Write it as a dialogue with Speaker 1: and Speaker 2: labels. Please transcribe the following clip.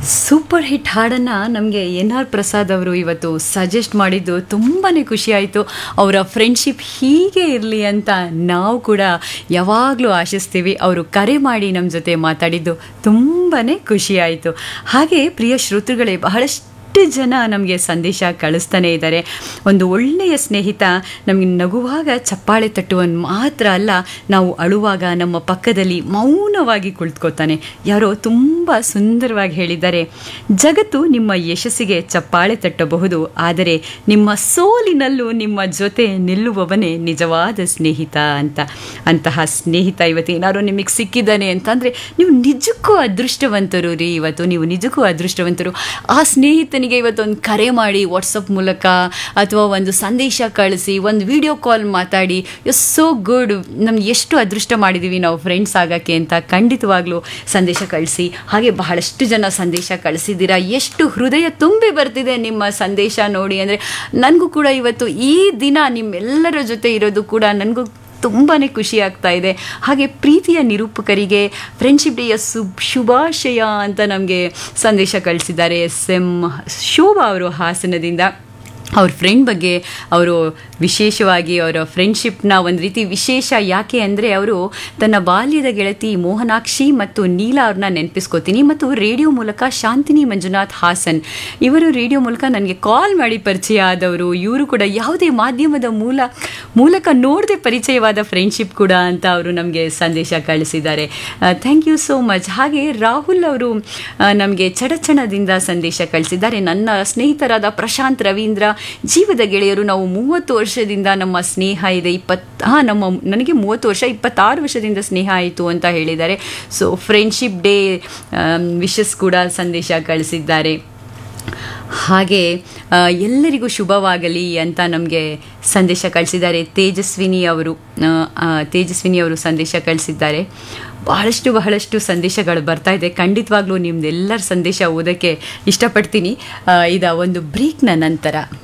Speaker 1: super hit ಹಾಡನ್ನು ನಮಗೆ N R Prasad ಅವರು ಇವತ್ತು ಸಜೆಸ್ಟ್ ಮಾಡಿದ್ದು ತುಂಬಾ ಖುಷಿ ಆಯಿತು ಅವರ ಫ್ರೆಂಡ್ಶಿಪ್ ಹೀಗೆ ಇರಲಿ ಅಂತ ನಾವು ಕೂಡ ಯಾವಾಗಲೂ ಆಶಿಸ್ತೀವಿ ಅವರು ಕರೆ ಮಾಡಿ ನಮ್ಮ ಜೊತೆ ಮಾತಾಡಿದ್ದು ತುಂಬಾ ಖುಷಿ ಆಯಿತು ಹಾಗೆ ಪ್ರಿಯ ಶ್ರೋತೃಗಳೇ ಬಹಳಷ್ಟು ಜನ ನಮಗೆ ಸಂದೇಶ ಕಳಿಸ್ತಾನೆ ಇದ್ದಾರೆ ಒಂದು ಒಳ್ಳೆಯ ಸ್ನೇಹಿತ ನಮಗೆ ನಗುವಾಗ ಚಪ್ಪಾಳೆ ತಟ್ಟುವನ್ ಮಾತ್ರ ಅಲ್ಲ ನಾವು ಅಳುವಾಗ ನಮ್ಮ ಪಕ್ಕದಲ್ಲಿ ಮೌನವಾಗಿ ಕುಳಿತುಕೋತಾನೆ ಯಾರೋ ತುಂಬ ಸುಂದರವಾಗಿ ಹೇಳಿದ್ದಾರೆ ಜಗತ್ತು ನಿಮ್ಮ ಯಶಸ್ಸಿಗೆ ಚಪ್ಪಾಳೆ ತಟ್ಟಬಹುದು ಆದರೆ ನಿಮ್ಮ ಸೋಲಿನಲ್ಲೂ ನಿಮ್ಮ ಜೊತೆ ನಿಲ್ಲುವವನೇ ನಿಜವಾದ ಸ್ನೇಹಿತ ಅಂತ ಅಂತಹ ಸ್ನೇಹಿತ ಇವತ್ತು ಏನಾದ್ರು ನಿಮಗೆ ಸಿಕ್ಕಿದ್ದಾನೆ ಅಂತಂದರೆ ನೀವು ನಿಜಕ್ಕೂ ಅದೃಷ್ಟವಂತರು ರೀ ಇವತ್ತು ನೀವು ನಿಜಕ್ಕೂ ಅದೃಷ್ಟವಂತರು ಆ ಸ್ನೇಹಿತನಿಗೆ ಇವತ್ತೊಂದು ಕರೆ ಮಾಡಿ ವಾಟ್ಸಪ್ ಮೂಲಕ ಅಥವಾ ಒಂದು ಸಂದೇಶ ಕಳಿಸಿ ಒಂದು ವಿಡಿಯೋ ಕಾಲ್ ಮಾತಾಡಿ ಎಸ್ ಸೋ ಗುಡ್ ನಮ್ಗೆ ಎಷ್ಟು ಅದೃಷ್ಟ ಮಾಡಿದ್ದೀವಿ ನಾವು ಫ್ರೆಂಡ್ಸ್ ಆಗೋಕ್ಕೆ ಅಂತ ಖಂಡಿತವಾಗ್ಲೂ ಸಂದೇಶ ಕಳಿಸಿ ಹಾಗೆ ಬಹಳಷ್ಟು ಜನ ಸಂದೇಶ ಕಳಿಸಿದ್ದೀರಾ ಎಷ್ಟು ಹೃದಯ ತುಂಬಿ ಬರ್ತಿದೆ ನಿಮ್ಮ ಸಂದೇಶ ನೋಡಿ ಅಂದರೆ ನನಗೂ ಕೂಡ ಇವತ್ತು ಈ ದಿನ ನಿಮ್ಮೆಲ್ಲರ ಜೊತೆ ಇರೋದು ಕೂಡ ನನಗೂ ತುಂಬಾ ಖುಷಿ ಆಗ್ತಾ ಇದೆ ಹಾಗೆ ಪ್ರೀತಿಯ ನಿರೂಪಕರಿಗೆ ಫ್ರೆಂಡ್ಶಿಪ್ ಡೇಯ ಸು ಶುಭಾಶಯ ಅಂತ ನಮಗೆ ಸಂದೇಶ ಕಳಿಸಿದ್ದಾರೆ ಎಸ್ ಎಂ ಶೋಭಾ ಅವರು ಹಾಸನದಿಂದ ಅವ್ರ ಫ್ರೆಂಡ್ ಬಗ್ಗೆ ಅವರು ವಿಶೇಷವಾಗಿ ಅವರ ಫ್ರೆಂಡ್ಶಿಪ್ನ ಒಂದು ರೀತಿ ವಿಶೇಷ ಯಾಕೆ ಅಂದರೆ ಅವರು ತನ್ನ ಬಾಲ್ಯದ ಗೆಳತಿ ಮೋಹನಾಕ್ಷಿ ಮತ್ತು ನೀಲಾ ಅವ್ರನ್ನ ನೆನಪಿಸ್ಕೋತೀನಿ ಮತ್ತು ರೇಡಿಯೋ ಮೂಲಕ ಶಾಂತಿನಿ ಮಂಜುನಾಥ್ ಹಾಸನ್ ಇವರು ರೇಡಿಯೋ ಮೂಲಕ ನನಗೆ ಕಾಲ್ ಮಾಡಿ ಪರಿಚಯ ಆದವರು ಇವರು ಕೂಡ ಯಾವುದೇ ಮಾಧ್ಯಮದ ಮೂಲ ಮೂಲಕ ನೋಡದೆ ಪರಿಚಯವಾದ ಫ್ರೆಂಡ್ಶಿಪ್ ಕೂಡ ಅಂತ ಅವರು ನಮಗೆ ಸಂದೇಶ ಕಳಿಸಿದ್ದಾರೆ ಥ್ಯಾಂಕ್ ಯು ಸೋ ಮಚ್ ಹಾಗೆ ರಾಹುಲ್ ಅವರು ನಮಗೆ ಚಡಚಣದಿಂದ ಸಂದೇಶ ಕಳಿಸಿದ್ದಾರೆ ನನ್ನ ಸ್ನೇಹಿತರಾದ ಪ್ರಶಾಂತ್ ರವೀಂದ್ರ ಜೀವದ ಗೆಳೆಯರು ನಾವು ಮೂವತ್ತು ವರ್ಷದಿಂದ ನಮ್ಮ ಸ್ನೇಹ ಇದೆ ಇಪ್ಪತ್ತು ಹಾಂ ನಮ್ಮ ನನಗೆ ಮೂವತ್ತು ವರ್ಷ ಇಪ್ಪತ್ತಾರು ವರ್ಷದಿಂದ ಸ್ನೇಹ ಆಯಿತು ಅಂತ ಹೇಳಿದ್ದಾರೆ ಸೊ ಫ್ರೆಂಡ್ಶಿಪ್ ಡೇ ವಿಶಸ್ ಕೂಡ ಸಂದೇಶ ಕಳಿಸಿದ್ದಾರೆ ಹಾಗೆ ಎಲ್ಲರಿಗೂ ಶುಭವಾಗಲಿ ಅಂತ ನಮಗೆ ಸಂದೇಶ ಕಳಿಸಿದ್ದಾರೆ ತೇಜಸ್ವಿನಿ ಅವರು ತೇಜಸ್ವಿನಿ ಅವರು ಸಂದೇಶ ಕಳಿಸಿದ್ದಾರೆ ಬಹಳಷ್ಟು ಬಹಳಷ್ಟು ಸಂದೇಶಗಳು ಬರ್ತಾ ಇದೆ ಖಂಡಿತವಾಗ್ಲೂ ನಿಮ್ದೆಲ್ಲರ ಸಂದೇಶ ಓದೋಕ್ಕೆ ಇಷ್ಟಪಡ್ತೀನಿ ಇದ ಒಂದು ಬ್ರೇಕ್ನ ನಂತರ